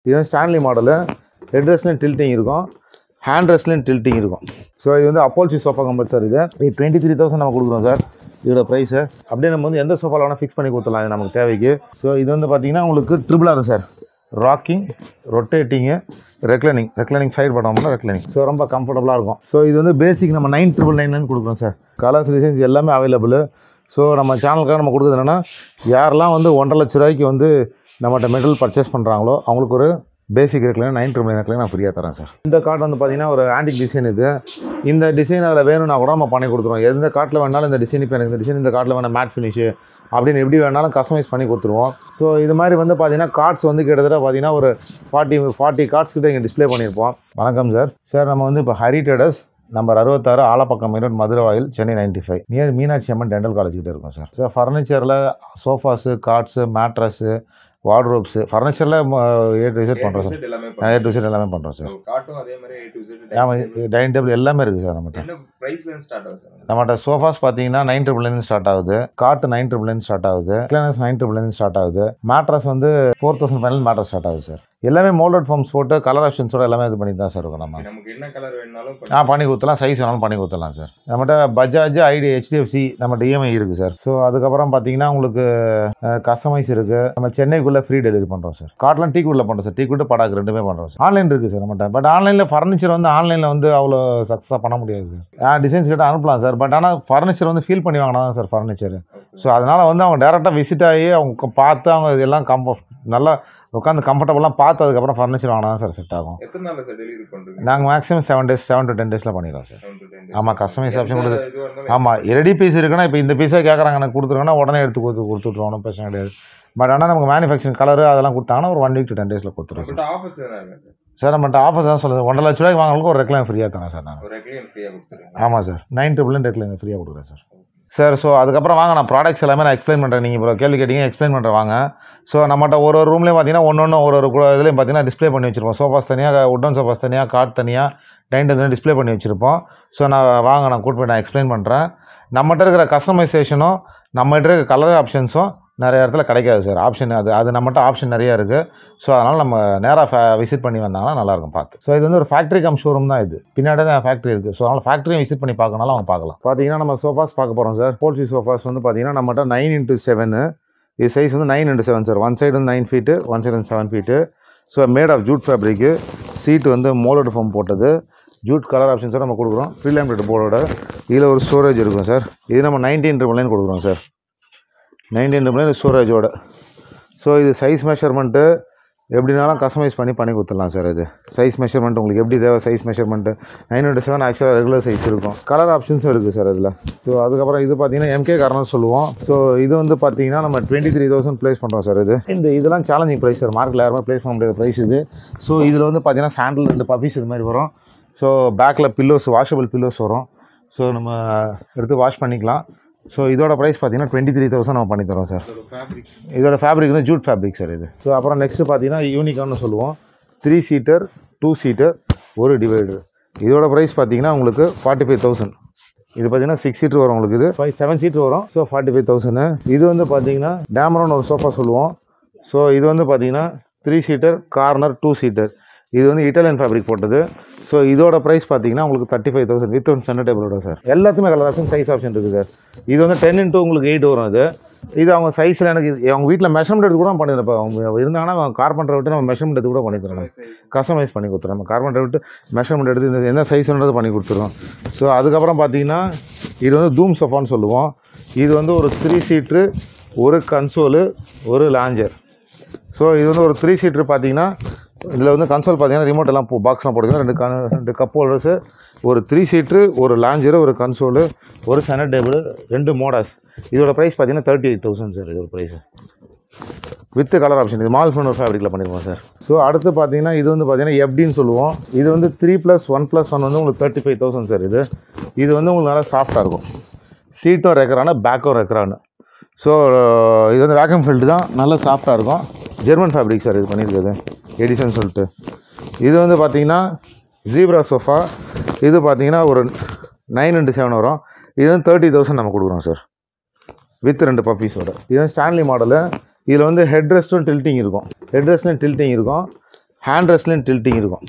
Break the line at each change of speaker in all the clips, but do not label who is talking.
இது வந்து Stanley model head ரெஸ்ட்லையும் டில்ட்டிங் இருக்கும் ஹேண்ட் ரெஸ்ட்லையும் டில்ட்டிங் இருக்கும் ஸோ இது வந்து அப்போல்சி சோஃபா கம்பல் சார் இது இது டுவெண்ட்டி த்ரீ தௌசண்ட் நம்ம கொடுக்குறோம் சார் இதோட ப்ரைஸு அப்படியே நம்ம வந்து எந்த சோஃபாவில் வேணால் ஃபிக்ஸ் பண்ணி கொடுத்துடலாம் இது நமக்கு தேவைக்கு ஸோ இது வந்து பார்த்தீங்கன்னா உங்களுக்கு triple R sir rocking rotating reclining reclining side பண்ணோம்னா ரெக்லைனிங் ஸோ ரொம்ப கம்ஃபர்டபுளாக இருக்கும் ஸோ இது வந்து பேசிக் நம்ம நைன் ட்ரிபிள் நைன்லேருந்து கொடுக்குறோம் சார் கலர்ஸ் டிசைன்ஸ் எல்லாமே அவைலபிள் ஸோ நம்ம சேனலுக்காக நம்ம கொடுக்குறது என்னென்னா யாரெல்லாம் வந்து ஒன்றரை லட்ச ரூபாய்க்கு வந்து நம்மகிட்ட மெட்டல் பர்ச்சேஸ் பண்ணுறாங்களோ அவங்களுக்கு ஒரு basic recline nine triple nine நான் ஃப்ரீயாக தரேன் சார் இந்த கார்டு வந்து பார்த்தீங்கன்னா ஒரு ஆன்டிக் டிசைன் இது இந்த டிசைன் அதில் வேணும்னா கூட நம்ம பண்ணி கொடுத்துருவோம் எந்த காட்டில் வேணாலும் இந்த டிசைன் இப்போ எனக்கு இந்த டிசைன் இந்த காட்டில் வேணால் மேட் ஃபினிஷு அப்படின்னு எப்படி வேணாலும் கஸ்டமைஸ் பண்ணி கொடுத்துருவோம் ஸோ இது மாதிரி வந்து பார்த்தீங்கன்னா கார்ட்ஸ் வந்து கிட்டத்தட்ட பார்த்தீங்கன்னா ஒரு ஃபார்ட்டி ஃபார்ட்டி கார்ட்ஸ் கிட்ட இங்கே டிஸ்ப்ளே பண்ணியிருப்போம் வணக்கம் சார் சார் நம்ம வந்து இப்போ ஹரி ட்ரேடர்ஸ் நம்பர் அறுபத்தாறு ஆலப்பக்கம் main Maduravoyal Chennai ninety five near Meenakshi Amman dental college கிட்ட இருக்கும் சார் சார் ஃபர்னிச்சரில் சோஃபாஸு கார்ட்ஸு மேட்ரஸு வார்ட்ரோப்ஸு ஃபர்னிச்சரில் ஏ டு விசிட் பண்ணுறோம் சார்
எல்லாமே
ஏ டு விசிட் எல்லாமே பண்ணுறோம் சார்
காட்டும் அதே மாதிரி A to Z
ஆமாம் டைனிங் டேபிள் எல்லாமே இருக்குது சார் நம்மகிட்ட
என்ன பிரைஸ்ல இருந்து ஸ்டார்ட் ஆகுது சார்
நம்மகிட்ட சோஃபாஸ் பார்த்தீங்கன்னா நைன் ட்ரிபிள்லேருந்து ஸ்டார்ட் ஆகுது காட்டு நைன் ட்ரிபிள்லேருந்து ஸ்டார்ட் ஆகுது கிளானஸ் நைன் ட்ரிபிள்லேருந்து ஸ்டார்ட் ஆகுது மேட்ரஸ் வந்து four thousand final mattress start ஆகுது சார் எல்லாமே மோல்டட் ஃபார்ம்ஸ் போட்டு கலர் ஆப்ஷன்ஸோட எல்லாமே இது பண்ணி தான் சார் இருக்கும் நம்ம
நமக்கு என்ன கலர் வேணாலும்
ஆ பண்ணி கொடுத்துலாம் சைஸ் வேணாலும் பண்ணி கொடுத்துடலாம் சார் நம்மகிட்ட பஜாஜ் ஐடி ஹெச்டிஎஃப்சி நம்மகிட்ட இஎம்ஐ இருக்குது சார் ஸோ அதுக்கப்புறம் பார்த்தீங்கன்னா உங்களுக்கு கஸ்டமைஸ் இருக்குது நம்ம சென்னைக்குள்ளே ஃப்ரீ டெலிவரி பண்ணுறோம் சார் காட்லாம் டீ குட்டில் பண்ணுறோம் சார் டீ குட்டு படாக்கு ரெண்டுமே பண்ணுறோம் சார் ஆன்லைன் இருக்குது சார் நம்மகிட்ட பட் ஆன்லைனில் ஃபர்னிச்சர் வந்து ஆன்லைனில் வந்து அவ்வளோ சக்ஸஸாக பண்ண முடியாது சார் ஆ டிசைன்ஸ் கிட்ட அனுப்பலாம் சார் பட் ஆனால் ஃபர்னிச்சர் வந்து ஃபீல் பண்ணி வாங்கினா தான் சார் ஃபர்னிச்சர் ஸோ அதனால் வந்து அவங்க டேரெக்டாக விசிட் ஆகி அவங்க பார்த்து அவங்க இதெல்லாம் கம்ப நல்லா உட்காந்து கம்ஃபர்டபுளாக பார்த்து அதுக்கப்புறம் ஃபர்னிச்சர் வாங்கினா தான் சார் செட் ஆகும்
எத்தனை நாள்ல சார் டெலிவரி பண்றீங்க
நாங்கள் maximum seven days seven to ten டேஸில் பண்ணிடுறோம் sir
Seven to ten days.
ஆமாம் கஸ்டமைஸ் ஆப்ஷன்
எந்த
கொடுத்து
இதுவா இருந்தாலும்
ஆமாம் ரெடி பீஸ் இருக்குன்னா இப்போ இந்த பீஸை கேட்குறாங்க எனக்கு கொடுத்துருங்கன்னா உடனே எடுத்து கொடுத்து கொடுத்துட்ருவோம் ஒன்றும் பிரச்சனை கிடையாது பட் ஆனால் நமக்கு மேனுஃபேக்சரிங் கலர் அதெல்லாம் கொடுத்தாங்கன்னா ஒரு ஒன் வீக் டு டென் டேஸில் கொடுத்துருவோம் சார்
நம்மகிட்ட offers எதனா இருக்கா சார்?
சார் நம்மகிட்ட ஆஃபர்ஸ் தான் சொல்லுது ஒன்றரை லட்ச ரூபாய்க்கு வாங்குறதுக்கு ஒரு ரெக்லைன் ஃப்ரீயாக தரேன் சார் நான்
ஒரு ரெகுலர் ஃப்ரீயா கொடுத்துருங்க
ஆமாம் சார் நைன் ட்ரிபிள் ரெக்லைன் ஃப்ரீயாக கொடுக்குறேன் சார் சார் ஸோ அதுக்கப்புறம் வாங்க நான் ப்ராடக்ட்ஸ் எல்லாமே நான் எக்ஸ்பிளைன் பண்ணுறேன் நீங்கள் இப்போ கேள்வி கேட்டீங்க எக்ஸ்பிளைன் பண்ணுறேன் வாங்க ஸோ நம்மகிட்ட ஒரு ஒரு ரூம்லேயும் பார்த்தீங்கன்னா ஒன்று ஒன்று ஒரு ஒரு கு- இதுலேயும் பார்த்தீங்கன்னா டிஸ்ப்ளே பண்ணி வச்சிருப்போம் சோஃபாஸ் தனியாக உட்டன் சோஃபாஸ் தனியாக கார்ட் தனியாக டைன் டேபிள் டிஸ்ப்ளே பண்ணி வச்சுருப்போம் ஸோ நான் வாங்க நான் கூட்டு போய் நான் எக்ஸ்பிளைன் பண்ணுறேன் நம்மகிட்ட இருக்கிற கஸ்டமைசேஷனும் நம்மகிட்ட இருக்கிற கலர் ஆப்ஷன்ஸும் நிறைய இடத்துல கிடைக்காது சார் ஆப்ஷன் அது அது நம்மகிட்ட ஆப்ஷன் நிறைய இருக்குது ஸோ அதனால் நம்ம நேராக விசிட் பண்ணி வந்தாங்கன்னா நல்லாயிருக்கும் பார்த்து ஸோ இது வந்து ஒரு ஃபேக்ட்ரி கம் ஷோரூம் தான் இது பின்னாடி தான் ஃபேக்ட்ரி இருக்குது ஸோ அதனால் ஃபேக்ட்ரியும் விசிட் பண்ணி பார்க்கனாலும் அவங்க பார்க்கலாம் பார்த்தீங்கன்னா நம்ம சோஃபாஸ் பார்க்க போகிறோம் சார் போல்ட்ரி சோஃபாஸ் வந்து பார்த்தீங்கன்னா நம்மகிட்ட நைன் இன்ட்டு செவனு இது சைஸ் வந்து nine into seven sir one side வந்து நைன் ஃபீட்டு ஒன் சைடு வந்து seven feet so made of jute fabric seat வந்து மோலோடு ஃபோம் போட்டது ஜூட் கலர் ஆப்ஷன்ஸோட நம்ம கொடுக்குறோம் ப்ரீலேமினேட் போர்டோட இதில் ஒரு ஸ்டோரேஜ் இருக்கும் சார் இது நம்ம நைன்டீன் ட்ரிபிள் நைன் கொடுக்குறோம் சார் நைன்டீன் ட்ரிபிள் நைன் ஸ்டோரேஜோட ஸோ இது சைஸ் மெஷர்மெண்ட்டு எப்படினாலும் கஸ்டமைஸ் பண்ணி பண்ணி கொடுத்துடலாம் சார் இது சைஸ் மெஷர்மெண்ட் உங்களுக்கு எப்படி தேவை size measurement nine into seven ஆக்சுவலாக ரெகுலர் சைஸ் இருக்கும் கலர் ஆப்ஷன்ஸும் இருக்குது சார் இதில் ஸோ அதுக்கப்புறம் இது பார்த்தீங்கன்னா எம்கே கார்னர் சொல்லுவோம் ஸோ இது வந்து பார்த்தீங்கன்னா நம்ம டுவெண்ட்டி த்ரீ தௌசண்ட் ப்ளேஸ் பண்ணுறோம் சார் இது இந்த இதெல்லாம் சேலஞ்சிங் ப்ரைஸ் சார் மார்க்கெட்டில் யாருமே ப்ளேஸ் பண்ண முடியாத ப்ரைஸ் இது ஸோ இதில் வந்து பார்த்தீங்கன்னா சாண்டில் ரெண்டு பப்பீஸ் இது மாதிரி வரும் ஸோ பேக்கில் பில்லோஸ் வாஷபிள் பில்லோஸ் வரும் ஸோ நம்ம எடுத்து வாஷ் பண்ணிக்கலாம் ஸோ இதோட ப்ரைஸ் பார்த்தீங்கன்னா டுவெண்ட்டி த்ரீ தௌசண்ட் நம்ம பண்ணி தரோம் சார்
அதோட ஃபேப்ரிக்
இதோட ஃபேப்ரிக் வந்து ஜூட் ஃபேப்ரிக் சார் இது ஸோ அப்புறம் நெக்ஸ்ட்டு பார்த்தீங்கன்னா யூனிகான்னு சொல்லுவோம் த்ரீ சீட்டர் டூ சீட்டர் ஒரு டிவைடர் இதோட ப்ரைஸ் பார்த்தீங்கன்னா உங்களுக்கு ஃபார்ட்டி ஃபைவ் தௌசண்ட் இது பார்த்தீங்கன்னா சிக்ஸ் சீட்டர் வரும் உங்களுக்கு இது ஃபைவ் செவன் சீட்டர் வரும் ஸோ ஃபார்ட்டி ஃபைவ் தௌசண்ட் இது வந்து பார்த்தீங்கன்னா டேமரோன்னு ஒரு சோஃபா சொல்லுவோம் ஸோ இது வந்து பார்த்தீங்கன்னா three seater corner two seater இது வந்து இட்டாலியன் ஃபேப்ரிக் போட்டது ஸோ இதோட ப்ரைஸ் பார்த்தீங்கன்னா உங்களுக்கு thirty five thousand with one centre டேபிளோட சார் எல்லாத்துமே கலர் ஆப்ஷன் சைஸ் ஆப்ஷன் இருக்குது சார் இது வந்து டென் இன்ட்டு உங்களுக்கு எயிட் வரும் இது இது அவங்க சைஸில் எனக்கு இது- அவங்க வீட்டில் மெஷர்மெண்ட் எடுத்து கூட பண்ணிடுறேன் இப்போ அவங்க இருந்தாங்கன்னா அவங்க கார்பெண்டரை விட்டு நம்ம மெஷர்மெண்ட் எடுத்து கூட பண்ணி தரோம் கஸ்டமைஸ் பண்ணி கொடுத்துறோம் நம்ம கார்பெண்டரை விட்டு மெஷர்மெண்ட் எடுத்து இந்த என்ன சைஸ்ன்றது பண்ணி கொடுத்துருவோம் ஸோ அதுக்கப்புறம் பார்த்தீங்கன்னா இது வந்து தூம் சோஃபான்னு சொல்லுவோம் இது வந்து ஒரு த்ரீ சீட்ரு ஒரு கன்சோலு ஒரு லாஞ்சர் ஸோ இது வந்து ஒரு த்ரீ சீட்ரு பார்த்தீங்கன்னா இதில் வந்து கன்சோல் பார்த்தீங்கன்னா ரிமோட் எல்லாம் பாக்ஸ்லாம் போட்டுக்கலாம் ரெண்டு கன் ரெண்டு கப் ஹோல்டர்ஸு ஒரு த்ரீ சீட்ரு ஒரு லாஞ்சரு ஒரு கன்சோலு ஒரு செனட் டேபிள் ரெண்டு மோடாஸ் இதோட ப்ரைஸ் பார்த்தீங்கன்னா தேர்ட்டி எயிட் தௌசண்ட் சார் இதோட ப்ரைஸ் வித் கலர் ஆப்ஷன் இது மால் ஃபோன் ஒரு ஃபேப்ரிக்கில் பண்ணிருக்கோம் சார் ஸோ அடுத்து பார்த்தீங்கன்னா இது வந்து பார்த்தீங்கன்னா எஃப்டின்னு சொல்லுவோம் இது வந்து three plus one plus one வந்து உங்களுக்கு தேர்ட்டி ஃபைவ் தௌசண்ட் சார் இது இது வந்து உங்களுக்கு நல்லா சாஃப்டாக இருக்கும் சீட்டும் ரெக்கரானு பேக்கும் ரெக்கரானு ஸோ இது வந்து வேக்கம் ஃபில்டு தான் நல்லா சாஃப்டாக இருக்கும் ஜெர்மன் ஃபேப்ரிக் சார் இது பண்ணியிருக்கிறது எடிசன் சொல்லிட்டு இது வந்து பார்த்தீங்கன்னா ஜீப்ரா சோஃபா இது பார்த்தீங்கன்னா ஒரு நைன் இன்ட்டு செவன் வரும் இது வந்து தேர்ட்டி தௌசண்ட் நம்ம கொடுக்குறோம் சார் வித் ரெண்டு பப்பீஸோட இது வந்து ஸ்டான்லி மாடலு இதில் வந்து ஹெட் ரெஸ்ட்டும் டில்ட்டிங் இருக்கும் ஹெட் ரெஸ்ட்லையும் டில்ட்டிங் இருக்கும் ஹேண்ட் ரெஸ்ட்லையும் டில்ட்டிங் இருக்கும்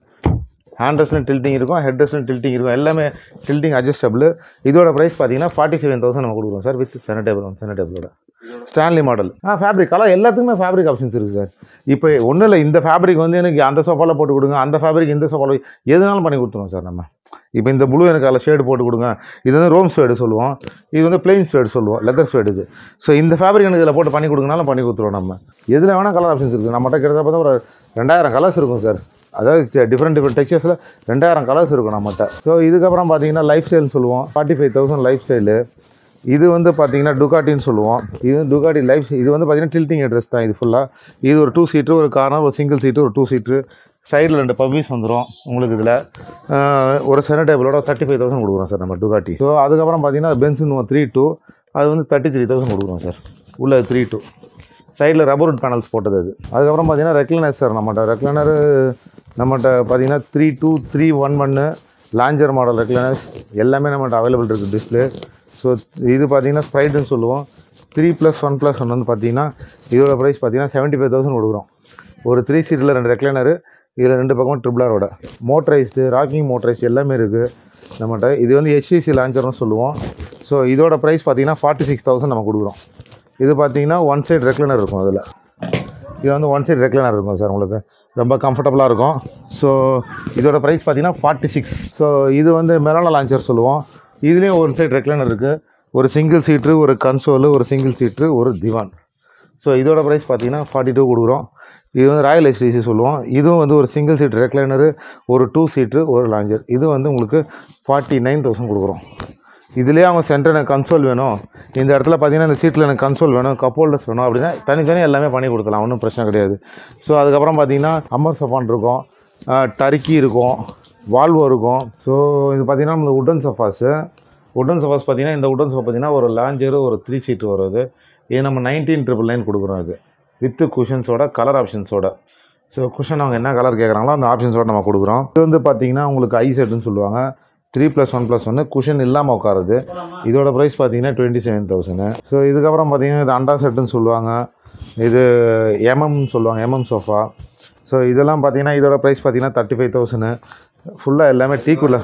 ஹேண்ட் ரெஸ்ட்லையும் டில்ட்டிங் இருக்கும் ஹெட் ரெஸ்ட்லையும் டில்ட்டிங் இருக்கும் எல்லாமே டில்ட்டிங் அட்ஜஸ்டபிள் இதோட ப்ரைஸ் பார்த்தீங்கன்னா ஃபார்ட்டி செவன் தௌசண்ட் நம்ம கொடுக்குறோம் sir with centre table centre டேபிளோட ஸ்டான்லி மாடல் ஆ ஃபேப்ரிக் கலர் எல்லாத்துக்குமே ஃபேப்ரிக் ஆப்ஷன்ஸ் இருக்குது சார் இப்போ ஒன்றும் இல்லை இந்த ஃபேப்ரிக் வந்து எனக்கு அந்த சோஃபாவில் போட்டு கொடுங்க அந்த ஃபேப்ரிக் இந்த சோஃபாவில் எதுனாலும் பண்ணி கொடுத்துருவோம் சார் நம்ம இப்போ இந்த ப்ளூ எனக்கு அதில் ஷேடு போட்டு கொடுங்க இது வந்து ரோம் ஸ்வேடு சொல்லுவோம் இது வந்து பிளெயின் ஸ்வேடு சொல்லுவோம் லெதர் ஸ்வேடு இது ஸோ இந்த ஃபேப்ரிக் எனக்கு இதில் போட்டு பண்ணி கொடுங்கனாலும் பண்ணி கொடுத்துருவோம் நம்ம எதில் வேணால் கலர் ஆப்ஷன்ஸ் இருக்குது நம்மகிட்ட கிட்டத்தட்ட பார்த்தா ஒரு ரெண்டாயிரம் கலர்ஸ் இருக்கும் சார் அதாவது டிஃப்ரெண்ட் டிஃப்ரெண்ட் டெக்ஸ்சர்ஸில் ரெண்டாயிரம் கலர்ஸ் இருக்கும் நம்மகிட்ட ஸோ இதுக்கப்புறம் பார்த்தீங்கன்னா லைஃப் ஸ்டைல்னு சொல்லுவோம் forty five thousand life style இது வந்து பார்த்தீங்கன்னா டுகாட்டின்னு சொல்லுவோம் இது வந்து டுகாட்டி லைஃப் இது வந்து பார்த்தீங்கன்னா டில்ட்டிங் அட்ரஸ் தான் இது ஃபுல்லாக இது ஒரு டூ சீட்ரு ஒரு கார்னர் ஒரு சிங்கிள் சீட்டு ஒரு டூ சீட்ரு சைடில் ரெண்டு பப்பீஸ் வந்துடும் உங்களுக்கு இதில் ஒரு சென்டர் டேபிளோட தேர்ட்டி ஃபைவ் தௌசண்ட் கொடுக்குறோம் சார் நம்ம டுகாட்டி ஸோ அதுக்கப்புறம் பார்த்தீங்கன்னா பென்சின் த்ரீ டூ அது வந்து தேர்ட்டி த்ரீ தௌசண்ட் கொடுக்குறோம் சார் உள்ள த்ரீ டூ சைடில் ரப்பர் வுட் பேனல்ஸ் போட்டது அது அதுக்கப்புறம் பார்த்தீங்கன்னா ரெக்லைனர் சார் நம்மகிட்ட ரெக்லைனர் நம்மகிட்ட பார்த்தீங்கன்னா த்ரீ டூ த்ரீ ஒன் ஒன்று லாஞ்சர் மாடல் ரெக்லைனர்ஸ் எல்லாமே நம்மகிட்ட அவைலபிள் இருக்குது டிஸ்பிளே ஸோ இது பார்த்தீங்கன்னா ஸ்ப்ரைட்டுன்னு சொல்லுவோம் three plus one plus one வந்து பார்த்தீங்கன்னா இதோட ப்ரைஸ் பார்த்தீங்கன்னா செவன்ட்டி ஃபைவ் தௌசண்ட் கொடுக்குறோம் ஒரு த்ரீ சீட்டில் ரெண்டு ரெக்லைனரு இதில் ரெண்டு பக்கமும் ட்ரிபிளாரோட மோட்டரைஸ்டு ராக்கிங் மோட்டரைஸ்டு எல்லாமே இருக்குது நம்மகிட்ட இது வந்து ஹெச்டிசி லான்ச்சர்னு சொல்லுவோம் ஸோ இதோட ப்ரைஸ் பார்த்தீங்கன்னா ஃபார்ட்டி சிக்ஸ் தௌசண்ட் நம்ம கொடுக்குறோம் இது பார்த்தீங்கன்னா ஒன் சைடு ரெக்லைனர் இருக்கும் அதில் இது வந்து ஒன் சைடு ரெக்லைனர் இருக்கும் சார் உங்களுக்கு ரொம்ப கம்ஃபர்டபுளாக இருக்கும் ஸோ இதோட ப்ரைஸ் பார்த்தீங்கன்னா ஃபார்ட்டி சிக்ஸ் ஸோ இது வந்து மெலானா லான்ச்சர் சொல்லுவோம் இதுலேயும் ஒரு சைடு ரெக்லைனர் இருக்குது ஒரு சிங்கிள் சீட்ரு ஒரு கன்சோலு ஒரு சிங்கிள் சீட்ரு ஒரு திவான் ஸோ இதோட ப்ரைஸ் பார்த்தீங்கன்னா ஃபார்ட்டி டூ கொடுக்குறோம் இது வந்து ராயல் எஸ்டிசி சொல்லுவோம் இதுவும் வந்து ஒரு சிங்கிள் சீட் ரெக்லைனரு ஒரு டூ சீட்ரு ஒரு லாஞ்சர் இது வந்து உங்களுக்கு ஃபார்ட்டி நைன் தௌசண்ட் கொடுக்குறோம் இதுலேயே அவங்க சென்டர் எனக்கு கன்சோல் வேணும் இந்த இடத்துல பார்த்தீங்கன்னா இந்த சீட்டில் எனக்கு கன்சோல் வேணும் கப் ஹோல்டர்ஸ் வேணும் அப்படின்னா தனித்தனி எல்லாமே பண்ணி கொடுத்துலாம் ஒன்றும் பிரச்சனை கிடையாது ஸோ அதுக்கப்புறம் பார்த்தீங்கன்னா அமர் சஃபான் இருக்கும் டர்க்கி இருக்கும் வால்வோ இருக்கும் ஸோ இது பார்த்தீங்கன்னா நம்ம உட்டன் சஃபாஸு உட்டன் சஃபாஸ் பார்த்தீங்கன்னா இந்த உட்டன் சஃபா பார்த்தீங்கன்னா ஒரு லாஞ்சரு ஒரு த்ரீ சீட்டு வருது இது நம்ம நைன்டீன் ட்ரிபிள் நைன் கொடுக்குறோம் இது வித்து குஷன்ஸோட கலர் ஆப்ஷன்ஸோட ஸோ குஷன் அவங்க என்ன கலர் கேட்குறாங்களோ அந்த ஆப்ஷன்ஸோட நம்ம கொடுக்குறோம் இது வந்து பார்த்தீங்கன்னா உங்களுக்கு ஐ செட்டுன்னு சொல்லுவாங்க த்ரீ ப்ளஸ் ஒன் ப்ளஸ் ஒன்று குஷன் இல்லாமல் உட்காருது இதோட ப்ரைஸ் பார்த்தீங்கன்னா டுவெண்ட்டி செவன் தௌசண்ட் ஸோ இதுக்கப்புறம் பார்த்தீங்கன்னா இது அண்டா செட்டுன்னு சொல்லுவாங்க இது எம்எம்னு சொல்லுவாங்க எம்எம் சோஃபா ஸோ இதெல்லாம் பார்த்தீங்கன்னா இதோட ப்ரைஸ் பார்த்தீங்கன்னா தேர்ட்டி ஃபைவ் தௌசண்ட் ஃபுல்லாக எல்லாமே டீக்குள்ள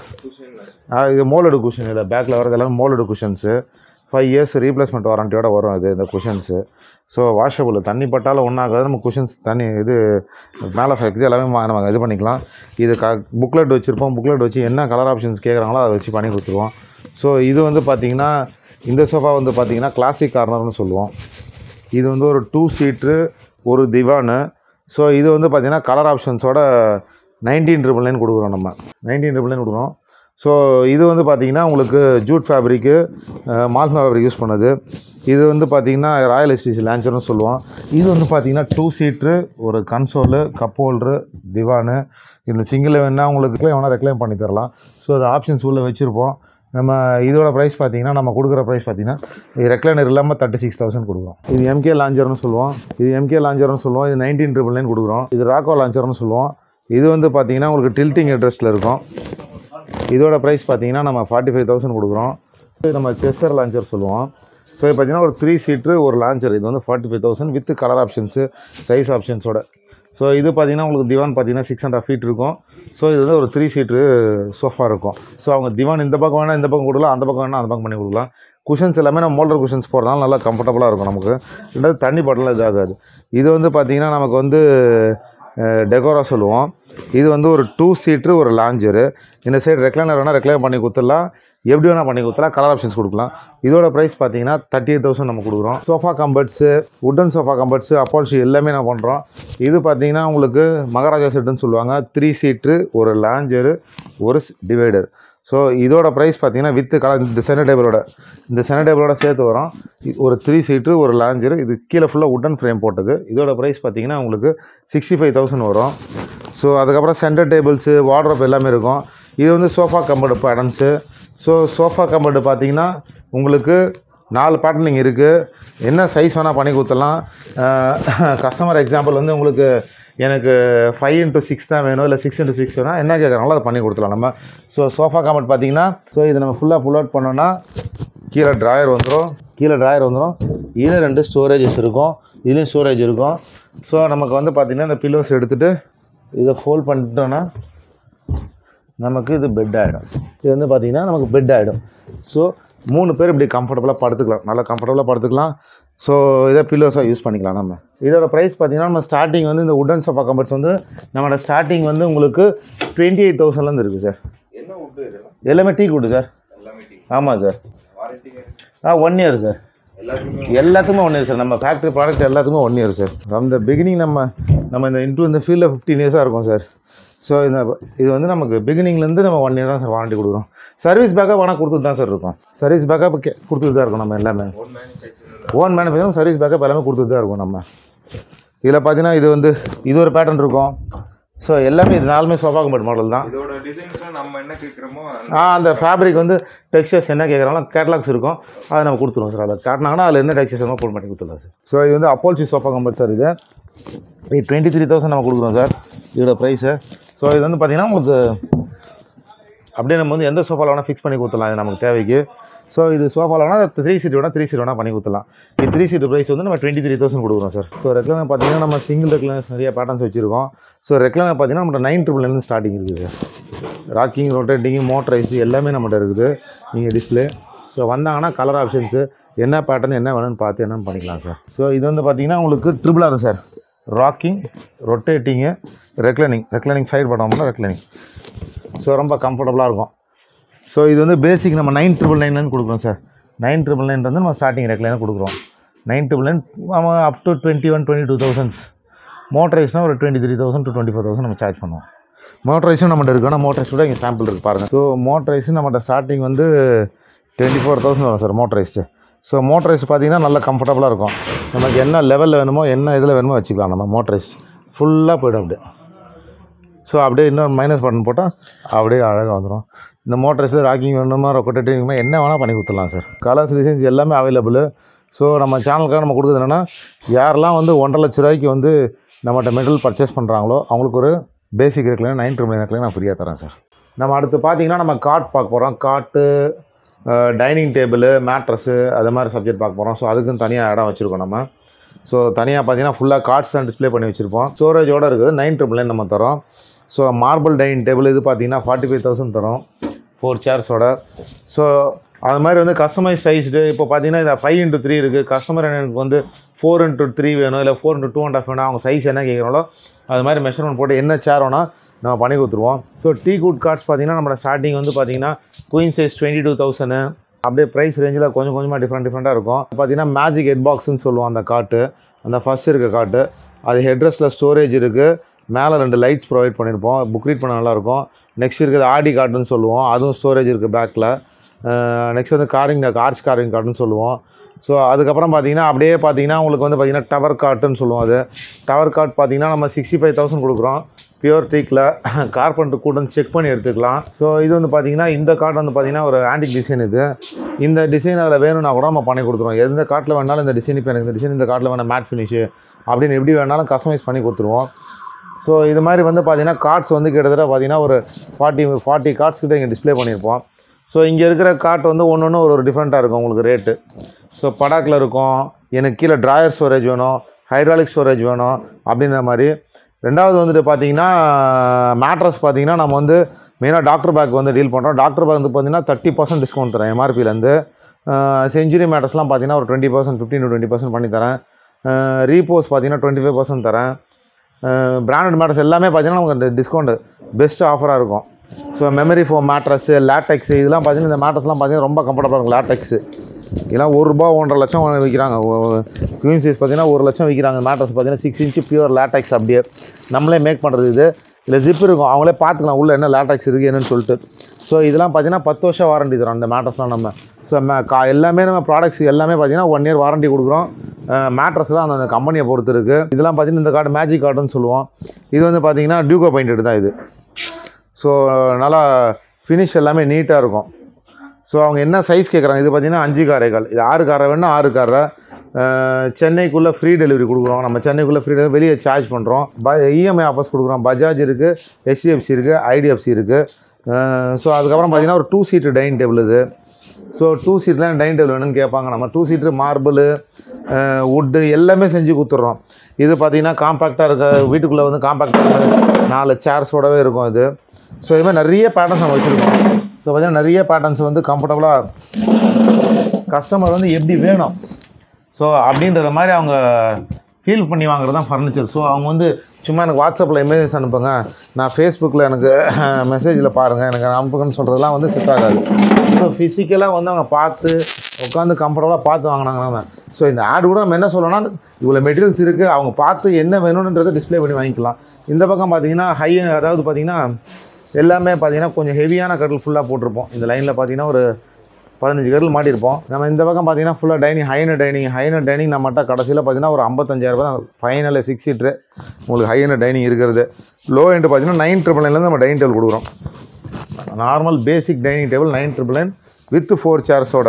இது மோலடு குஷன் இல்லை பேக்கில் வரது எல்லாமே moulded cushions five years replacement வாரண்டியோட வரும் இது இந்த குஷன்ஸு ஸோ வாஷபிள் தண்ணி பட்டாலும் ஒன்றாகாது நம்ம குஷன்ஸ் தண்ணி இது மேலே இது எல்லாமே மா- நம்ம இது பண்ணிக்கலாம் இது க புக்லெட் வச்சுருப்போம் புக்லெட் வச்சு என்ன கலர் ஆப்ஷன்ஸ் கேட்குறாங்களோ அதை வச்சு பண்ணி கொடுத்துருவோம் ஸோ இது வந்து பார்த்திங்கன்னா இந்த சோஃபா வந்து பார்த்திங்கன்னா கிளாசிக் கார்னர்னு சொல்லுவோம் இது வந்து ஒரு டூ சீட்ரு ஒரு திவானு ஸோ இது வந்து பார்த்திங்கன்னா கலர் ஆப்ஷன்ஸோட நைன்டீன் ட்ரிபிள் நைன் கொடுக்குறோம் நம்ம நைன்டீன் ட்ரிபிள் நைன் கொடுக்குறோம் ஸோ இது வந்து பார்த்திங்கன்னா உங்களுக்கு ஜூட் ஃபேப்ரிக்கு மால்ஸ் ஃபேப்ரிக் யூஸ் பண்ணது இது வந்து பார்த்திங்கன்னா ராயல் எஸ்டிசி லான்ச்சர்னு சொல்லுவோம் இது வந்து பார்த்திங்கன்னா டூ சீட்ரு ஒரு கன்சோலு கப் ஹோல்ட்ரு திவானு இந்த சிங்கிள் வேணால் உங்களுக்கு வேணால் ரெக்ளைம் பண்ணி தரலாம் ஸோ அது ஆப்ஷன்ஸ் உள்ளே வச்சுருப்போம் நம்ம இதோட ப்ரைஸ் பார்த்தீங்கன்னா நம்ம கொடுக்குற ப்ரைஸ் பார்த்தீங்கன்னா ரெக்லைனர் இல்லாமல் தேர்ட்டி சிக்ஸ் தௌசண்ட் கொடுக்குறோம் இது எம்கே லாஞ்சர்னு சொல்லுவோம் இது எம்கே லாஞ்சர்னு சொல்லுவோம் இது நைன்டீன் ட்ரிபிள் நைன் கொடுக்குறோம் இது ராக்கோ லாஞ்சர்னு சொல்லுவோம் இது வந்து பார்த்தீங்கன்னா உங்களுக்கு டில்ட்டிங் அட்ரஸில் இருக்கும் இதோட ப்ரைஸ் பார்த்தீங்கன்னா நம்ம ஃபார்ட்டி ஃபைவ் தௌசண்ட் கொடுக்குறோம் இது நம்ம செஸ்ஸர் லான்ச்சர் சொல்லுவோம் ஸோ இது பார்த்தீங்கன்னா ஒரு த்ரீ சீட்ரு ஒரு லான்ச்சர் இது வந்து forty five thousand with colour options size ஆப்ஷன்ஸோட ஸோ இது பார்த்தீங்கன்னா உங்களுக்கு திவான் பார்த்தீங்கன்னா சிக்ஸ் ஹண்ட்ரட் ஃபீட் இருக்கும் ஸோ இது வந்து ஒரு த்ரீ சீட்ரு சோஃபா இருக்கும் ஸோ அவங்க திவான் இந்த பக்கம் வேணால் இந்த பக்கம் கொடுக்கலாம் அந்த பக்கம் வேணால் அந்த பக்கம் பண்ணி கொடுக்கலாம் குஷன்ஸ் எல்லாமே நம்ம மோல்டர் குஷன்ஸ் போடுறதுனால நல்லா கம்ஃபர்டபுளாக இருக்கும் நமக்கு ரெண்டாவது தண்ணி பாட்டிலாம் இதாகாது இது வந்து பார்த்திங்கன்னா நமக்கு வந்து டெக்கோரா சொல்லுவோம் இது வந்து ஒரு டூ சீட்ரு ஒரு லாஞ்சரு இந்த சைடு ரெக்லைனர் வேணால் ரெக்லைன் பண்ணி கொடுத்துடலாம் எப்படி வேணால் பண்ணி கொடுத்துலாம் கலர் ஆப்ஷன்ஸ் கொடுக்கலாம் இதோட ப்ரைஸ் பார்த்தீங்கன்னா தேர்ட்டி எயிட் தௌசண்ட் நம்ம கொடுக்குறோம் sofa cum beds wooden sofa cum beds upholstery எல்லாமே நான் பண்ணுறோம் இது பார்த்தீங்கன்னா உங்களுக்கு மகாராஜா செட்டுன்னு சொல்லுவாங்க த்ரீ சீட்ரு ஒரு லாஞ்சரு ஒரு டிவைடர் ஸோ இதோட ப்ரைஸ் பார்த்தீங்கன்னா வித்து கலர் இந்த சென்டர் டேபிளோட இந்த சென்டர் டேபிளோட சேர்த்து வரும் இது ஒரு த்ரீ சீட்ரு ஒரு லாஞ்சரு இது கீழே ஃபுல்லாக உட்டன் ஃப்ரேம் போட்டது இதோட ப்ரைஸ் பார்த்தீங்கன்னா உங்களுக்கு சிக்ஸ்டி ஃபைவ் தௌசண்ட் வரும் ஸோ அதுக்கப்புறம் சென்டர் டேபிள்ஸு வார்ட்ரோப் எல்லாமே இருக்கும் இது வந்து sofa cum bed patterns so sofa cum bed பார்த்தீங்கன்னா உங்களுக்கு நாலு பேட்டர்னிங் இருக்குது என்ன சைஸ் வேணால் பண்ணி கொடுத்துடலாம் கஸ்டமர் எக்ஸாம்பிள் வந்து உங்களுக்கு எனக்கு ஃபைவ் இன்ட்டு சிக்ஸ் தான் வேணும் இல்லை சிக்ஸ் இன்ட்டு சிக்ஸ் வேணும் என்ன கேட்குறாங்களோ அதை பண்ணி கொடுத்துலாம் நம்ம ஸோ சோஃபா கம்பர்ட் பார்த்தீங்கன்னா ஸோ இதை நம்ம ஃபுல்லாக புல் அவுட் பண்ணோன்னா கீழே ட்ராயர் வந்துடும் கீழே ட்ராயர் வந்துடும் இதில் ரெண்டு ஸ்டோரேஜஸ் இருக்கும் இதுலேயும் ஸ்டோரேஜ் இருக்கும் ஸோ நமக்கு வந்து பார்த்திங்கன்னா இந்த பில்லோஸ் எடுத்துகிட்டு இதை ஃபோல்ட் பண்ணிட்டோன்னா நமக்கு இது பெட் ஆகிடும் இது வந்து பார்த்திங்கன்னா நமக்கு பெட் ஆகிடும் ஸோ மூணு பேர் இப்படி கம்ஃபர்டபுளாக படுத்துக்கலாம் நல்லா கம்ஃபர்டபுளாக படுத்துக்கலாம் ஸோ இதை பில்லோஸாக யூஸ் பண்ணிக்கலாம் நம்ம இதோட ப்ரைஸ் பார்த்தீங்கன்னா நம்ம ஸ்டார்டிங் வந்து இந்த உடன் சோஃபா கம்பர்ஸ் வந்து நம்மளோட ஸ்டார்டிங் வந்து உங்களுக்கு டுவெண்ட்டி எயிட் தௌசண்ட்லேருந்து இருக்குது சார்
என்ன உட்டு இதெல்லாம்
எல்லாமே டீ குட்டு சார்
எல்லாமே டீ
ஆமாம் சார்
வாரண்டி
ஆ ஒன் இயர் சார்
எல்லாத்துக்குமே
எல்லாத்துக்குமே ஒன் இயர் சார் நம்ம ஃபேக்ட்ரி ப்ராடக்ட் எல்லாத்துக்குமே one year sir from the beginning நம்ம நம்ம இந்த இன்டூ இந்த ஃபீல்டில் ஃபிஃப்டீன் இயர்ஸாக இருக்கும் சார் ஸோ இந்த இது வந்து நமக்கு பிகினிங்லேருந்து நம்ம ஒன் இயர் தான் சார் வாரண்டி கொடுக்குறோம் சர்வீஸ் பேக்கப் ஆனால் கொடுத்துட்டு தான் சார் இருக்கும் சர்வீஸ் பேக்கப் கொடுத்துட்டு தான் இருக்கும் நம்ம எல்லாமே
ஓன் மேனுஃபேக்சர்
ஓன் மேனுஃபேக்சரும் சர்வீஸ் பேக்கப் எல்லாமே கொடுத்துட்டு தான் இருக்கும் நம்ம இதில் பார்த்தீங்கன்னா இது வந்து இது ஒரு பேட்டர்ன் இருக்கும் ஸோ எல்லாமே இது நாலுமே சோஃபா கம்பெட் மாடல் தான்
இதோட டிசைன்ஸ்லாம் நம்ம என்ன கேட்குறோமோ
ஆ அந்த ஃபேப்ரிக் வந்து டெக்ஸ்டர்ஸ் என்ன கேட்குறாங்களோ கேட்லாக்ஸ் இருக்கும் அதை நம்ம கொடுத்துருவோம் சார் அதை காட்டினாங்கன்னா அதில் என்ன டெக்ஸ்டர்ஸ் வேணுமோ போட்டு பண்ணி கொடுத்துடலாம் சார் ஸோ இது வந்து அப்போல்சி சோஃபா கம்பல் சார் இது இது டுவெண்ட்டி த்ரீ தௌசண்ட் நம்ம கொடுக்குறோம் சார் இதோட ப்ரைஸு ஸோ இது வந்து பார்த்திங்கன்னா உங்களுக்கு அப்படியே நம்ம வந்து எந்த சோஃபாவில் வேணால் ஃபிக்ஸ் பண்ணி கொடுத்துடலாம் இது நமக்கு தேவைக்கு ஸோ இது சோஃபாவில் வேணால் த்ரீ சீட் வேணால் த்ரீ சீட் வேணால் பண்ணி கொடுத்துடலாம் இது த்ரீ சீட் ப்ரைஸ் வந்து நம்ம டுவெண்ட்டி த்ரீ தௌசண்ட் கொடுக்குறோம் சார் ஸோ ரெக்லைனர் பார்த்தீங்கன்னா நம்ம சிங்கிள் ரெக்லைனர்ஸ் நிறைய பேட்டர்ன்ஸ் வச்சுருக்கோம் ஸோ ரெக்லைனர் பார்த்தீங்கன்னா நம்மகிட்ட நைன் ட்ரிபிள்லேருந்து ஸ்டார்டிங் இருக்குது சார் ராக்கிங் ரொட்டேட்டிங் மோட்டரைஸ்டு எல்லாமே நம்மகிட்ட இருக்குது நீங்கள் டிஸ்பிளே ஸோ வந்தாங்கன்னா கலர் ஆப்ஷன்ஸு என்ன பேட்டர்ன் என்ன வேணும்னு பார்த்து என்னன்னு பண்ணிக்கலாம் சார் ஸோ இது வந்து பார்த்தீங்கன்னா உங்களுக்கு triple R sir rocking rotating reclining reclining side பண்ணோம்னா ரெக்லைனிங் ஸோ ரொம்ப கம்ஃபர்டபுளாக இருக்கும் ஸோ இது வந்து பேசிக் நம்ம நைன் ட்ரிபிள் நைன்லேருந்து கொடுக்குறோம் சார் நைன் ட்ரிபிள் நைன் வந்து நம்ம ஸ்டார்டிங் ரெக்லைனாக கொடுக்குறோம் நைன் ட்ரிபிள் நைன் நம்ம up to twenty one twenty two thousands மோட்டரைஸ்னால் ஒரு twenty three thousand to twenty four thousand நம்ம சார்ஜ் பண்ணுவோம் மோட்டரைஸும் நம்மகிட்ட இருக்குது ஆனால் மோட்டரைஸ் கூட இங்கே சாம்பிள் இருக்குது பாருங்கள் ஸோ மோட்டரைஸும் நம்மகிட்ட ஸ்டார்டிங் வந்து டுவெண்ட்டி ஃபோர் தௌசண்ட் வரும் சார் மோட்டரைஸ்டு ஸோ மோட்டரைஸ் பார்த்தீங்கன்னா நல்லா கம்ஃபர்டபுளாக இருக்கும் நமக்கு என்ன லெவலில் வேணுமோ என்ன இதில் வேணுமோ வச்சுக்கலாம் நம்ம மோட்டரைஸ் ஃபுல்லாக போய்டும் அப்படியே ஸோ அப்படியே இன்னொரு மைனஸ் பட்டன் போட்டால் அப்படியே அழகாக வந்துடும் இந்த மோட்டர்ஸில் ராக்கிங் வேணுமா ரொக்கேட்டிங் வேணுமா என்ன வேணால் பண்ணி கொடுத்துடலாம் சார் கலர்ஸ் டிசைன்ஸ் எல்லாமே அவைலபிள் ஸோ நம்ம சேனலுக்காக நம்ம கொடுக்குறது என்னென்னா யாரெல்லாம் வந்து ஒன்றரை லட்ச ரூபாய்க்கு வந்து நம்மகிட்ட மெட்டல் பர்ச்சேஸ் பண்ணுறாங்களோ அவங்களுக்கு ஒரு பேசிக் இருக்குல்ல நைன் ட்ரிபிள் நைன் நான் ஃப்ரீயாக தரேன் சார் நம்ம அடுத்து பார்த்தீங்கன்னா நம்ம காட் பார்க்க போகிறோம் காட்டு டைனிங் டேபிள் மேட்ரஸு அது மாதிரி சப்ஜெக்ட் பார்க்க போகிறோம் ஸோ அதுக்குன்னு தனியாக இடம் வச்சுருக்கோம் நம்ம ஸோ தனியாக பார்த்தீங்கன்னா ஃபுல்லாக கார்ட்ஸ்லாம் டிஸ்ப்ளே பண்ணி வச்சுருப்போம் ஸ்டோரேஜோடு இருக்குது நைன் ட்ரிபிள் நைன் நம்ம தரோம் ஸோ மார்பிள் டைனிங் டேபிள் இது பார்த்தீங்கன்னா ஃபார்ட்டி ஃபைவ் தௌசண்ட் தரும் ஃபோர் சேர்ஸோட ஸோ அது மாதிரி வந்து கஸ்டமைஸ் சைஸ்டு இப்போ பார்த்தீங்கன்னா இது ஃபைவ் இன்ட்டு த்ரீ இருக்குது கஸ்டமர் எனக்கு வந்து ஃபோர் இன்ட்டு த்ரீ வேணும் இல்லை four into two and half வேணும் அவங்க சைஸ் என்ன கேட்குறாங்களோ அது மாதிரி மெஷர்மெண்ட் போட்டு என்ன சேர் வேணால் நம்ம பண்ணி கொடுத்துருவோம் ஸோ டீ குட் கார்ட்ஸ் பார்த்தீங்கன்னா நம்மளோட ஸ்டார்டிங் வந்து பார்த்தீங்கன்னா queen size twenty two thousand அப்படியே ப்ரைஸ் ரேஞ்சில் கொஞ்சம் கொஞ்சமாக டிஃப்ரெண்ட் டிஃப்ரெண்ட்டாக இருக்கும் பார்த்தீங்கன்னா மேஜிக் ஹெட் பாக்ஸ்னு சொல்லுவோம் அந்த காட்டு அந்த ஃபஸ்ட் இருக்க காட்டு அது ஹெட்ரஸில் ஸ்டோரேஜ் இருக்குது மேலே ரெண்டு லைட்ஸ் ப்ரொவைட் பண்ணியிருப்போம் புக் ரீட் பண்ண நல்லாயிருக்கும் நெக்ஸ்ட் இருக்குது ஆடி கார்டுன்னு சொல்லுவோம் அதுவும் ஸ்டோரேஜ் இருக்குது பேக்கில் நெக்ஸ்ட் வந்து காரிங் ஆர்ச் காரிங் கார்டுன்னு சொல்லுவோம் ஸோ அதுக்கப்புறம் பார்த்தீங்கன்னா அப்படியே பார்த்தீங்கன்னா உங்களுக்கு வந்து பார்த்தீங்கன்னா டவர் காட்டுன்னு சொல்லுவோம் அது டவர் கார்ட் பார்த்தீங்கன்னா நம்ம சிக்ஸ்டி ஃபைவ் தௌசண்ட் கொடுக்குறோம் பியூர் டீக்கில் கார்பெண்டர் கூட செக் பண்ணி எடுத்துக்கலாம் ஸோ இது வந்து பார்த்தீங்கன்னா இந்த கார்டு வந்து பார்த்தீங்கன்னா ஒரு ஆன்டிக் டிசைன் இது இந்த டிசைன் அதில் வேணும்னா கூட நம்ம பண்ணி கொடுத்துருவோம் எந்த காட்டில் வேணாலும் இந்த டிசைன் இப்போ எனக்கு இந்த டிசைன் இந்த காட்டில் வேணால் மேட் ஃபினிஷு அப்படின்னு எப்படி வேணாலும் கஸ்டமைஸ் பண்ணி கொடுத்துருவோம் ஸோ இது மாதிரி வந்து பார்த்தீங்கன்னா கார்ட்ஸ் வந்து கிட்டத்தட்ட பார்த்தீங்கன்னா ஒரு ஃபார்ட்டி ஃபார்ட்டி கார்ட்ஸ் கிட்ட இங்கே டிஸ்ப்ளே பண்ணியிருப்போம் ஸோ இங்கே இருக்கிற கார்ட் வந்து ஒன்று ஒன்று ஒரு ஒரு டிஃப்ரெண்ட்டாக இருக்கும் உங்களுக்கு ரேட்டு ஸோ படாக்கில் இருக்கும் எனக்கு கீழே ட்ராயர் ஸ்டோரேஜ் வேணும் ஹைட்ராலிக் ஸ்டோரேஜ் வேணும் அப்படின்ற மாதிரி ரெண்டாவது வந்துட்டு பார்த்தீங்கன்னா மேட்ரஸ் பார்த்தீங்கன்னா நம்ம வந்து மெயினாக டாக்டர் பேக் வந்து டீல் பண்ணுறோம் டாக்டர் பேக் வந்து பார்த்தீங்கன்னா தேர்ட்டி பர்சன்ட் டிஸ்கவுண்ட் தரேன் எம்ஆர்பிலேருந்து செஞ்சுரி மேட்ரஸ்லாம் பார்த்தீங்கன்னா ஒரு twenty percent fifteen to twenty percent பண்ணி தரேன் ரீபோஸ் பார்த்தீங்கன்னா டுவெண்ட்டி ஃபைவ் பர்சன்ட் தரேன் பிராண்டட் மேட்ரஸ் எல்லாமே பார்த்தீங்கன்னா நமக்கு டிஸ்கவுண்ட் பெஸ்ட் ஆஃபராக இருக்கும் so memory foam mattress latex இதெல்லாம் பார்த்தீங்கன்னா இந்த மேட்ரஸ்லாம் பார்த்தீங்கன்னா ரொம்ப கம்ஃபர்டபுளாக இருக்கும் லேட்டெக்ஸு இதெல்லாம் ஒரு ரூபா ஒன்றரை லட்சம் விற்கிறாங்க குயின் சைஸ் பார்த்தீங்கன்னா ஒரு லட்சம் விற்கிறாங்க மேட்ரஸ் பார்த்தீங்கன்னா சிக்ஸ் இன்ச்சு பியூர் லேட்டெக்ஸ் அப்படியே நம்மளே மேக் பண்ணுறது இது இல்லை ஜிப் இருக்கும் அவங்களே பார்த்துக்கலாம் உள்ளே என்ன லேட்டெக்ஸ் இருக்குது என்னன்னு சொல்லிட்டு ஸோ இதெல்லாம் பார்த்தீங்கன்னா பத்து வருஷம் வாரண்டி தரோம் அந்த மேட்ரஸ்லாம் நம்ம ஸோ மே கா எல்லாமே நம்ம ப்ராடக்ட்ஸ் எல்லாமே பார்த்தீங்கன்னா ஒன் இயர் வாரண்டி கொடுக்குறோம் மேட்ரஸ்லாம் அந்த கம்பெனியை பொறுத்து இருக்குது இதெல்லாம் பார்த்தீங்கன்னா இந்த கார்டு மேஜிக் கார்டுன்னு சொல்லுவோம் இது வந்து பார்த்தீங்கன்னா டியூகோ பெயிண்டட் தான் இது ஸோ நல்லா ஃபினிஷ் எல்லாமே நீட்டாக இருக்கும் ஸோ அவங்க என்ன சைஸ் கேட்குறாங்க இது பார்த்தீங்கன்னா அஞ்சு காரைகள் இது ஆறு காரை வேணா ஆறு காரை சென்னைக்குள்ளே ஃப்ரீ டெலிவரி கொடுக்குறோம் நம்ம சென்னைக்குள்ளே ஃப்ரீ டெலிவரி வெளியே சார்ஜ் பண்ணுறோம் ப இஎம்ஐ ஆஃபர்ஸ் கொடுக்குறோம் பஜாஜ் இருக்குது ஹெச்டிஎஃப்சி இருக்குது ஐடிஎஃப்சி இருக்குது ஸோ அதுக்கப்புறம் பார்த்தீங்கன்னா ஒரு டூ சீட்டு டைனிங் டேபிள் இது ஸோ டூ சீட்லாம் டைனிங் டேபிள் வேணும்னு கேட்பாங்க நம்ம டூ சீட்ரு மார்பிள் வுட்டு எல்லாமே செஞ்சு கொடுத்துட்றோம் இது பார்த்தீங்கன்னா காம்பேக்டாக இருக்க வீட்டுக்குள்ளே வந்து காம்பேக்டாக நாலு சேர்ஸோடவே இருக்கும் இது ஸோ இது மாதிரி நிறைய பேட்டர்ன்ஸ் நம்ம வச்சுருக்கோம் ஸோ பார்த்தீங்கன்னா நிறைய பேட்டர்ன்ஸ் வந்து கம்ஃபர்டபுளாக கஸ்டமர் வந்து எப்படி வேணும் ஸோ அப்படின்றத மாதிரி அவங்க ஃபீல் பண்ணி வாங்குறது தான் ஃபர்னிச்சர் ஸோ அவங்க வந்து சும்மா எனக்கு வாட்ஸ்அப்பில் இமேஜஸ் அனுப்புங்க நான் ஃபேஸ்புக்கில் எனக்கு மெசேஜில் பாருங்கள் எனக்கு அனுப்புங்கன்னு சொல்கிறதுலாம் வந்து செட் ஆகாது ஸோ ஃபிசிக்கலாக வந்து அவங்க பார்த்து உட்காந்து கம்ஃபர்டபுளாக பார்த்து வாங்கினாங்கன்னா ஸோ இந்த ஆட் கூட நம்ம என்ன சொல்லணும்னா இவ்வளோ மெட்டீரியல்ஸ் இருக்குது அவங்க பார்த்து என்ன வேணுன்றதை டிஸ்ப்ளே பண்ணி வாங்கிக்கலாம் இந்த பக்கம் பார்த்தீங்கன்னா ஹை அதாவது பார்த்தீங்கன்னா எல்லாமே பார்த்தீங்கன்னா கொஞ்சம் ஹெவியான கட்டில் ஃபுல்லாக போட்டிருப்போம் இந்த லைனில் பார்த்தீங்கன்னா ஒரு பதினஞ்சு கட்டில் மாட்டியிருப்போம் நம்ம இந்த பக்கம் பார்த்தீங்கன்னா ஃபுல்லாக டைனிங் ஹைனர் டைனிங் ஹைனர் டைனிங் நம்மகிட்ட கடைசியில் பார்த்தீங்கன்னா ஒரு ஐம்பத்தஞ்சாயிரம் தான் ஃபைனலில் சிக்ஸ் சீட்ரு உங்களுக்கு ஹைனர் டைனிங் இருக்கிறது லோ எண்டு பார்த்தீங்கன்னா நைன் ட்ரிபிள் நைன்லேருந்து நம்ம டைனிங் டேபிள் கொடுக்குறோம் normal basic dining table nine triple nine with four சேர்ஸோட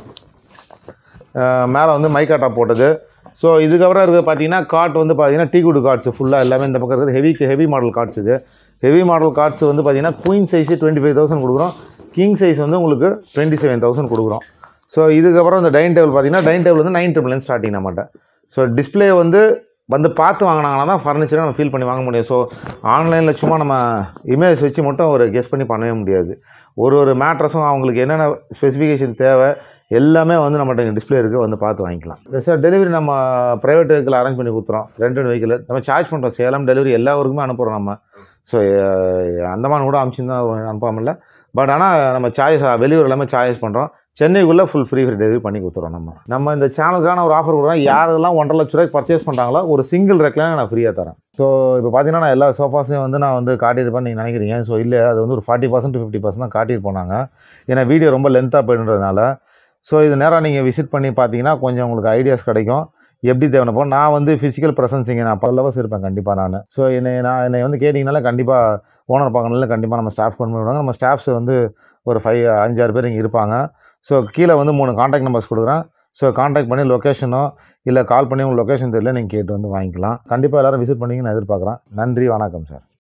மேலே வந்து மைக்காட்டா போட்டது ஸோ இதுக்கப்புறம் இருக்க பார்த்தீங்கன்னா காட் வந்து பார்த்தீங்கன்னா டீகுட் கார்ட்ஸ் ஃபுல்லாக எல்லாமே இந்த பக்கம் இருக்குது ஹெவி ஹெவி மாடல் கார்ட்ஸ் இது ஹெவி மாடல் கார்ட்ஸ் வந்து பார்த்தீங்கன்னா queen size twenty five thousand கொடுக்குறோம் கிங் சைஸ் வந்து உங்களுக்கு டுவெண்ட்டி செவன் தௌசண்ட் கொடுக்குறோம் ஸோ இதுக்கப்புறம் இந்த டைனிங் டேபிள் பார்த்தீங்கன்னா டைனிங் டேபிள் வந்து நைன் ட்ரிபிள் ஸ்டார்டிங் நம்மகிட்ட ஸோ டிஸ்ப்ளே வந்து வந்து பார்த்து வாங்கினாங்கன்னா தான் ஃபர்னிச்சரை நம்ம ஃபீல் பண்ணி வாங்க முடியும் ஸோ ஆன்லைனில் சும்மா நம்ம இமேஜ் வச்சு மட்டும் ஒரு கெஸ் பண்ணி பண்ணவே முடியாது ஒரு ஒரு மேட்ரஸும் அவங்களுக்கு என்னென்ன ஸ்பெசிஃபிகேஷன் தேவை எல்லாமே வந்து நம்மகிட்ட இங்கே டிஸ்ப்ளே இருக்குது வந்து பார்த்து வாங்கிக்கலாம் சார் டெலிவரி நம்ம ப்ரைவேட் வெஹிக்கிள் அரேஞ்ச் பண்ணி கொடுத்துறோம் ரெண்டட் வெஹிக்கிள் நம்ம சார்ஜ் பண்ணுறோம் சேலம் டெலிவரி எல்லா ஊருக்குமே அனுப்புகிறோம் நம்ம ஸோ அந்தமான் கூட அனுப்பிச்சிருந்தா அனுப்பாமல் இல்லை பட் ஆனால் நம்ம சாய்ஸ் வெளியூர் எல்லாமே சாய்ஸ் பண்ணுறோம் சென்னைக்குள்ளே ஃபுல் ஃப்ரீ ஃப்ரீ டெலிவரி பண்ணி கொடுத்துறோம் நம்ம நம்ம இந்த சேனலுக்கான ஒரு ஆஃபர் கொடுக்குறோம் யாரெல்லாம் ஒன்றரை லட்ச ரூபாய்க்கு பர்ச்சேஸ் பண்ணுறாங்களோ ஒரு சிங்கிள் ரெக்லாம் நான் ஃப்ரீயாக தரேன் ஸோ இப்போ பார்த்தீங்கன்னா நான் எல்லா சோஃபாஸையும் வந்து நான் வந்து காட்டியிருப்பேன்னு நீங்கள் நினைக்கிறீங்க ஸோ இல்லை அது வந்து ஒரு ஃபார்ட்டி பர்சன்ட் ஃபிஃப்டி பர்சன்ட் தான் காட்டியிருப்போம் நாங்கள் ஏன்னா வீடியோ ரொம்ப லென்த்தாக போயிடுறதுனால ஸோ இது நேராக நீங்கள் விசிட் பண்ணி பார்த்தீங்கன்னா கொஞ்சம் உங்களுக்கு ஐடியாஸ் கிடைக்கும் எப்படி தேவைப்போ நான் வந்து ஃபிசிக்கல் ப்ரெசன்ஸ் இங்கே நான் பல லெவல்ஸ் இருப்பேன் கண்டிப்பாக நான் ஸோ என்னை நான் என்னை வந்து கேட்டிங்கனால கண்டிப்பாக ஓனர் பார்க்கணும்ல கண்டிப்பாக நம்ம ஸ்டாஃப் கொண்டு போய் விடுவாங்க நம்ம ஸ்டாஃப்ஸ் வந்து ஒரு ஃபைவ் அஞ்சாறு பேர் இங்கே இருப்பாங்க ஸோ கீழே வந்து மூணு காண்டாக்ட் நம்பர்ஸ் கொடுக்குறேன் ஸோ காண்டாக்ட் பண்ணி லொக்கேஷனோ இல்லை கால் பண்ணி உங்கள் லொக்கேஷன் தெரியல நீங்கள் கேட்டு வந்து வாங்கிக்கலாம் கண்டிப்பாக எல்லோரும் விசிட் பண்ணிங்கன்னு நான் எதிர்பார்க்குறேன் நன்றி வணக்கம் சார்